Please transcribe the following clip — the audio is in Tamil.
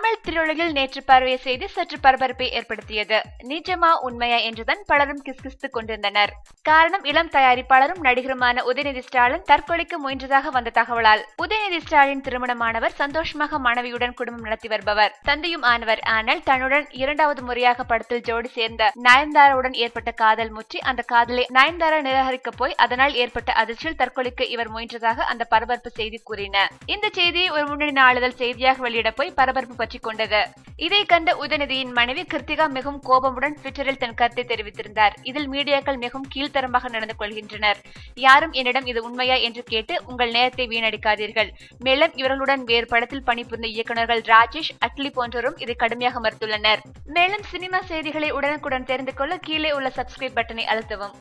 தமிழ் திரையுலகில் நேற்று பரவிய செய்தி சற்று பரபரப்பை ஏற்படுத்தியது நிஜமா உண்மையா என்றுதான் பலரும் கிஸ்கிஸ்து கொண்டிருந்தனர் காரணம் இளம் தயாரிப்பாளரும் நடிகருமான உதயநிதி ஸ்டாலின் தற்கொலைக்கு முயன்றதாக வந்த தகவலால் உதயநிதி ஸ்டாலின் திருமணமானவர் சந்தோஷமாக மனைவியுடன் குடும்பம் நடத்தி வருபவர் தந்தையும் ஆனவர் ஆனால் தன்னுடன் இரண்டாவது முறையாக படத்தில் ஜோடி சேர்ந்த நயன்தாராவுடன் ஏற்பட்ட காதல் முற்றி அந்த காதலை நயன்தாரா நிராகரிக்க போய் அதனால் ஏற்பட்ட அதிர்ச்சியில் தற்கொலைக்கு இவர் முயன்றதாக அந்த பரபரப்பு செய்தி கூறின இந்த செய்தியை ஒரு முன்னணி நாளிதழ் செய்தியாக வெளியிட போய் பரபரப்பு பற்றி கொண்டது இதை கண்ட உதயநிதியின் மனைவி கிருத்திகா மிகவும் கோபமுடன் ட்விட்டரில் தன் கருத்தை தெரிவித்திருந்தார் இதில் மீடியாக்கள் மிகவும் கீழ்த்தரமாக நடந்து கொள்கின்றனர் யாரும் என்னிடம் இது உண்மையா என்று கேட்டு உங்கள் நேரத்தை வீணடிக்காதீர்கள் மேலும் இவர்களுடன் வேறு படத்தில் பணிபுரிந்த இயக்குநர்கள் ராஜேஷ் அட்லி போன்றோரும் இதை கடுமையாக மறுத்துள்ளனர் மேலும் சினிமா செய்திகளை உடனுக்குடன் தெரிந்து கொள்ள கீழே உள்ள சப்ஸ்கிரைப் பட்டனை அழுத்தவும்